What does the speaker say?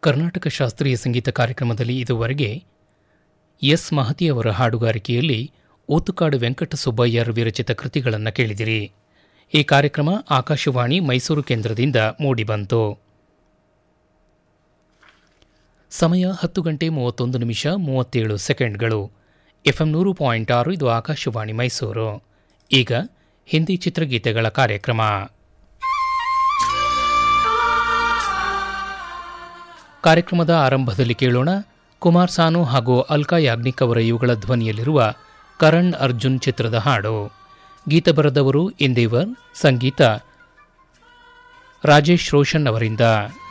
ಕರ್ನಾಟಕ ಶಾಸ್ತ್ರೀಯ ಸಂಗೀತ ಕಾರ್ಯಕ್ರಮದಲ್ಲಿ ಇದುವರೆಗೆ ಎಸ್ ಮಹತಿಯವರ ಹಾಡುಗಾರಿಕೆಯಲ್ಲಿ ಓತುಕಾಡು ವೆಂಕಟ ಸುಬ್ಬಯ್ಯರ್ ವಿರಚಿತ ಕೃತಿಗಳನ್ನು ಕೇಳಿದಿರಿ ಈ ಕಾರ್ಯಕ್ರಮ ಆಕಾಶವಾಣಿ ಮೈಸೂರು ಕೇಂದ್ರದಿಂದ ಮೂಡಿಬಂತು ಸಮಯ ಹತ್ತು ಗಂಟೆ ಮೂವತ್ತೊಂದು ನಿಮಿಷ ಮೂವತ್ತೇಳು ಸೆಕೆಂಡ್ಗಳು ಎಫ್ಎಂ ನೂರು ಪಾಯಿಂಟ್ ಆರು ಇದು ಆಕಾಶವಾಣಿ ಮೈಸೂರು ಈಗ ಹಿಂದಿ ಚಿತ್ರಗೀತೆಗಳ ಕಾರ್ಯಕ್ರಮ ಕಾರ್ಯಕ್ರಮದ ಆರಂಭದಲ್ಲಿ ಕೇಳೋಣ ಕುಮಾರ್ ಸಾನು ಹಾಗೂ ಅಲ್ಕಾ ಯಾಗ್ನಿಕ್ ಅವರ ಇವುಗಳ ಧ್ವನಿಯಲ್ಲಿರುವ ಕರಣ್ ಅರ್ಜುನ್ ಚಿತ್ರದ ಹಾಡು ಗೀತ ಬರೆದವರು ಇಂದೇವರ್ ಸಂಗೀತ ರಾಜೇಶ್ ರೋಷನ್ ಅವರಿಂದ